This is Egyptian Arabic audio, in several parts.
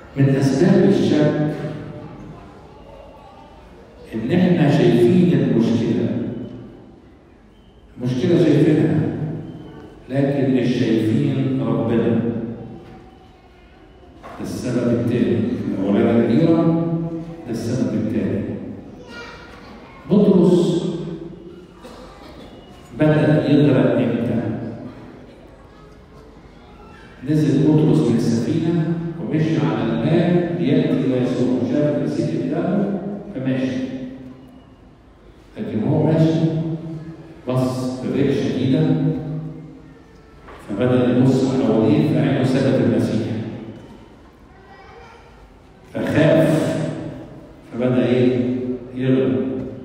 من اسباب الشك ان احنا شايفين المشكله المشكله شايفينها لكن مش شايفين ربنا ده السبب الثاني الاولانيه كبيره ده السبب الثاني بطرس بدا يغرق امتى نزل بطرس من السفينه ومشي على الماء لياتي الى يسوع شاف المسيح قدامه فماشي لكن هو ماشي بص بريح شديدا فبدا يبص حواليه فعينه سابت المسيح فخاف فبدا ايه يغلب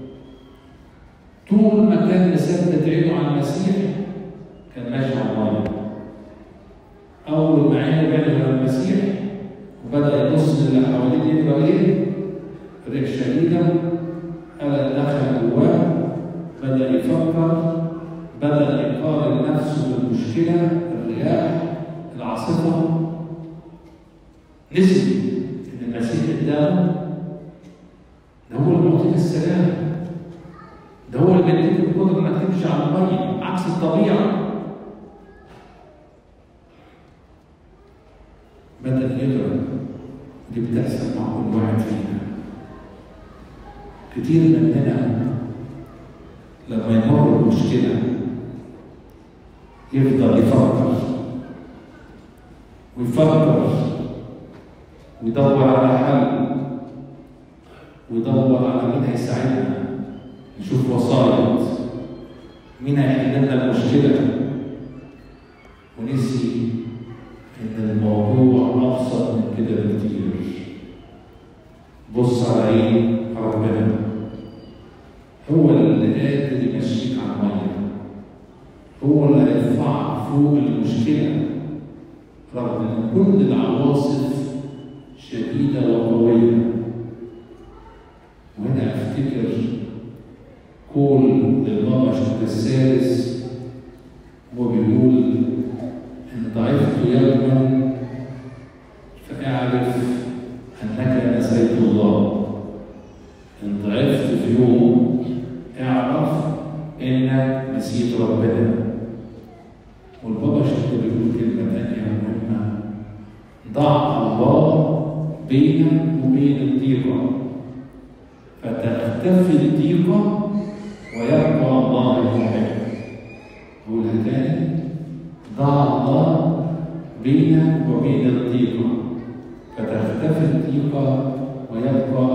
طول ما كان مثبت عينه على المسيح كان ماشي على الميه اول ما عينه بعدت عن المسيح وبدا يبص للي حواليه يقرا ايه ريح شديدا قلق دخل جواه بدا يفكر بدا يقارن نفسه بالمشكله الرياح العاصفه نسي ان المسيح قدامه ده هو اللي معطيك السلام ده هو اللي بيديك القدره انك تمشي على الميه عكس الطبيعه بدا يغرق دي بتحصل مع كل واحد فينا كتير مننا لما يمر بمشكله يفضل يفكر ويفكر ويدور على حل ويدور على مين هيساعدنا نشوف وسائط مين هيحل لنا المشكله ونسي ان الموضوع ابسط من كده بكتير بص على ايه ربنا هو اللي قادر يمشيك على الميه هو اللي هيرفعك فوق المشكله رغم ان كل العواصف شديده وقويه وهنا افتكر قول للبابا شهر الثالث وبيقول ان ضعفت يوما فاعرف انك نسيت الله ان ضعفت في يوم اعرف انك نسيت ربنا والبابا شهر بيقول كلمه ثانيه مهمه ضع الله بينك وبين الضيقه فتختفي الضيقه ويبقى الله يحبك قولها تاني ضع الله بينك وبين الضيقة فتختفي الضيقة ويبقى